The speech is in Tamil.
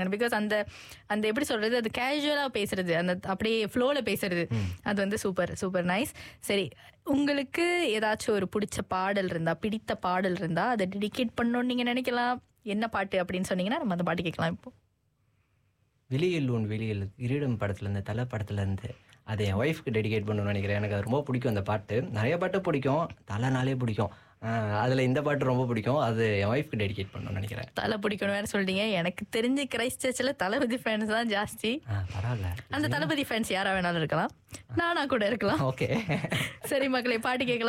பேசுறாங்க பிகாஸ் அந்த அந்த எப்படி சொல்றது அது கேஷுவலா பேசுறது அந்த அப்படியே ஃப்ளோல பேசுறது அது வந்து சூப்பர் சூப்பர் நைஸ் சரி உங்களுக்கு ஏதாச்சும் ஒரு பிடிச்ச பாடல் இருந்தா பிடித்த பாடல் இருந்தா அதை டெடிகேட் பண்ணணும்னு நீங்க நினைக்கலாம் என்ன பாட்டு அப்படின்னு சொன்னீங்கன்னா நம்ம அந்த பாட்டு கேட்கலாம் இப்போ வெளியில் உன் வெளியில் கிரீடம் படத்துல இருந்து தலை படத்துல இருந்து அதை என் ஒய்ஃப்க்கு டெடிகேட் பண்ணணும்னு நினைக்கிறேன் எனக்கு அது ரொம்ப பிடிக்கும் அந்த பாட்டு நிறைய பாட்டு பிடிக்கும் தலைனாலே பிடிக்கும் ஆஹ் அதுல இந்த பாட்டு ரொம்ப பிடிக்கும் அது என் ஒய்ஃப்க்கு டெடிகேட் பண்ணணும்னு நினைக்கிறேன் தலை பிடிக்கணும் வேற சொல்றீங்க எனக்கு தெரிஞ்சு கிரைஸ்ட் சர்ச்சில் தளபதி ஃபேன்ஸ் தான் ஜாஸ்தி ஆ பரவாயில்ல அந்த தளபதி ஃபேன்ஸ் யாரா வேணாலும் இருக்கலாம் நானா கூட இருக்கலாம் ஓகே சரி மக்களே பாட்டு கேட்கலாம்